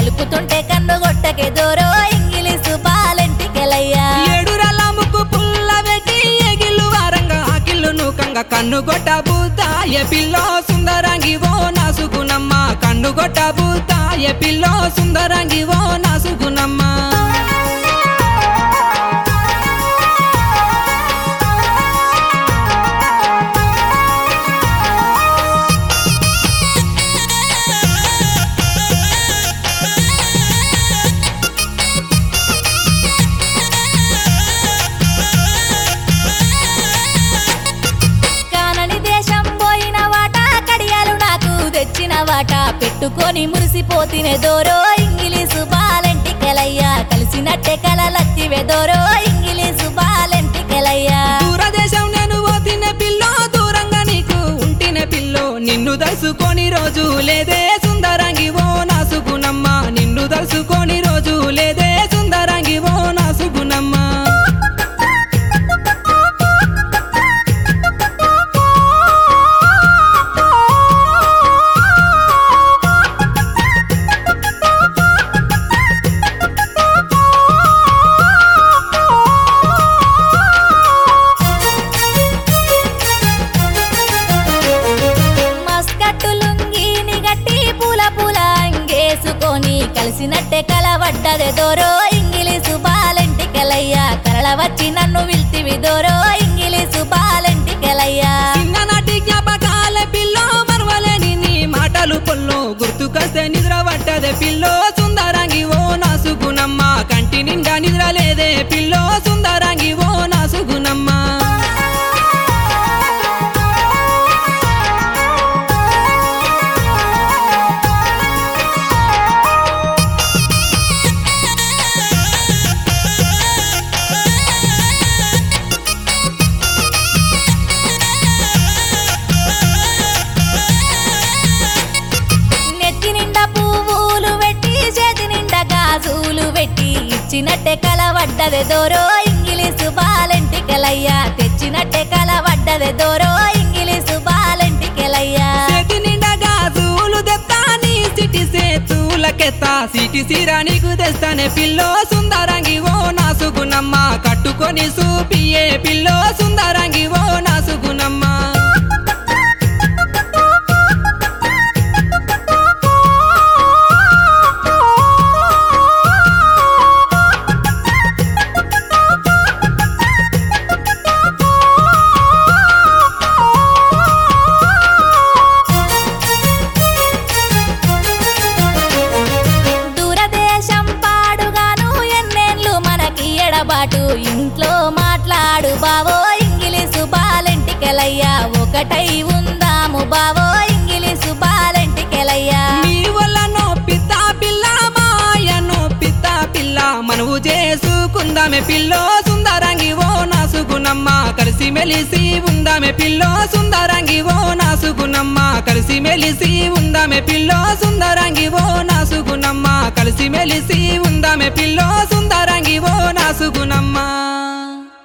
కలుపుతుంటే కన్ను కొట్టకే దూరో ఇంగిలీసు బాలెంటికెలయ్యా ఏడురల ముక్కు పుల్ల పెట్టి ఎగిల్లు వారంగా ఆకిల్లు నూకంగా కన్ను గొట్ట బూత ఏ పిల్లో సుందరంగి ఓ నాసుకునమ్మ కన్ను గొట్ట బూత ఏ పిల్లో సుందరంగి ఓ నాసుకునమ్మ కానని దేశం పోయిన వాట కడియాలు నాకు తెచ్చిన వాట పెట్టుకొని మురిసిపోతినే దోరో ఇంగిలీసు బాలెంటికెలయ్యా కలిసినట్టే కలలత్తివే దోరో ఇంగిలీసు బాలెంటికెలయ్యా దూరదేశం నేను పోతిన పిల్లో దూరంగా నీకు ఉంటిన పిల్లో నిన్ను దలుసుకొని రోజు లేదే సుందరంగి ఓ నాసుకునమ్మ నిన్ను దలుసుకొని రోజు లేదే సుందరంగి ఓ నాసుకునమ్మ మస్కట్టు లుంగీని గట్టి పూల పూల అంగేసుకొని కలిసినట్టే కలవడ్డదే దోరో ఇంగిలీసు బాలెంటికెలయ్యా కరళ వచ్చి నన్ను విల్తివి దోరో ఇంగిలీసు బాలెంటికెలయ్యా చిన్ననాటి జ్ఞాపకాల పిల్లో మరవలేని నీ మాటలు పొల్లో గుర్తుకొస్తే నిద్ర పట్టదే పిల్లో సుందరంగి ఓ నాసుగునమ్మ కంటి నిండా నిద్ర లేదే పిల్లో సుందరంగి ఓ నాసుగునమ్మ నెత్తి నిండా పువ్వులు పెట్టి చేతి నిండా గాజులు పెట్టి ఇచ్చినట్టే కలవడ్డదే దోరో ఇంగిలీసు బాలెంటికెలయ్యా తెచ్చినట్టే కలవడ్డదే దోరో ఇంగిలీసు బాలెంటికెలయ్యా చేతి నిండా గాజులు తెత్తా నీ సిటి సేతులకెత్తా సిటి సిరా నీకు తెస్తానే పిల్లో సుందరంగి ఓ నాసుగునమ్మ కట్టుకొని సూపియే పిల్లో సుందరంగి ఓ నాసుగునమ్మ దూరదేశం పాడుగాను ఎన్నేళ్ళు మనకి ఎడబాటు ఇంట్లో మాట్లాడు బావో ఇంగిలీసు బాలెంటికెలయ్యా ఒకటై ఉందాము బావో ఇంగిలీసు బాలెంటికెలయ్యా నీ వల్ల నో పిత్త పిల్ల మాయ నో పిత్త పిల్ల మనవు చేసుకుందామే పిల్లో సుందరంగి ఓ నాసుగునమ్మ కలిసి మెలిసి ఉందామే పిల్లో సుందరంగి ఓ నాసుగునమ్మ కలిసి మెలిసి ఉందామే పిల్లో సుందరంగి ఓ నాసుగునమ్మ కలిసి మెలిసి ఉందామే పిల్లో